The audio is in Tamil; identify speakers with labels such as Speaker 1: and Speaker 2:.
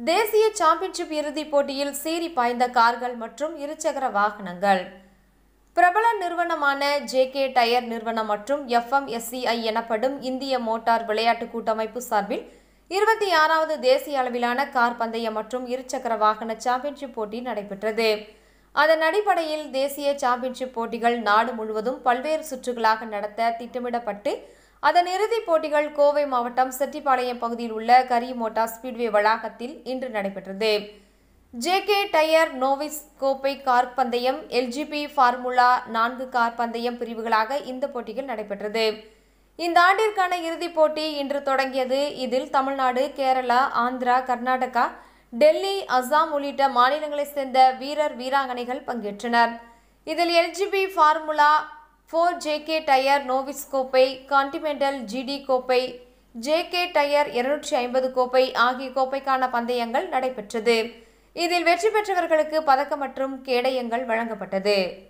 Speaker 1: தேசிய சாம்பியன்ஷிப் இறுதிப் போட்டியில் சீறி பாய்ந்த கார்கள் மற்றும் இருசக்கர வாகனங்கள் பிரபல நிறுவனமான ஜேகே டயர் நிறுவனம் மற்றும் எஃப்எம்எஸ்சிஐ எனப்படும் இந்திய மோட்டார் விளையாட்டு கூட்டமைப்பு சார்பில் இருபத்தி ஆறாவது தேசிய அளவிலான கார் பந்தயம் மற்றும் இருசக்கர வாகன சாம்பியன்ஷிப் போட்டி நடைபெற்றது அதன் அடிப்படையில் தேசிய சாம்பியன்ஷிப் போட்டிகள் நாடு முழுவதும் பல்வேறு சுற்றுகளாக நடத்த திட்டமிடப்பட்டு அதன் இறுதிப் போட்டிகள் கோவை மாவட்டம் செட்டிப்பாளையம் பகுதியில் உள்ள கரி மோட்டார் ஸ்பீட்வே வளாகத்தில் இன்று நடைபெற்றது ஜேகே டயர் நோவிஸ் கோப்பை கார் பந்தயம் எல்ஜிபி ஃபார்முலா நான்கு கார் பந்தயம் பிரிவுகளாக இந்த போட்டிகள் நடைபெற்றது இந்த ஆண்டிற்கான இறுதிப் போட்டி இன்று தொடங்கியது இதில் தமிழ்நாடு கேரளா ஆந்திரா கர்நாடகா டெல்லி அஸ்ஸாம் உள்ளிட்ட மாநிலங்களைச் சேர்ந்த வீரர் வீராங்கனைகள் பங்கேற்றனர் இதில் LGB formula four JK tyre novice கோப்பை கான்டிமெண்டல் ஜிடி கோப்பை ஜேகே டயர் இருநூற்றி ஐம்பது கோப்பை ஆகிய கோப்பைக்கான பந்தயங்கள் நடைபெற்றது இதில் வெற்றி பெற்றவர்களுக்கு பதக்கம் மற்றும் கேடயங்கள் வழங்கப்பட்டது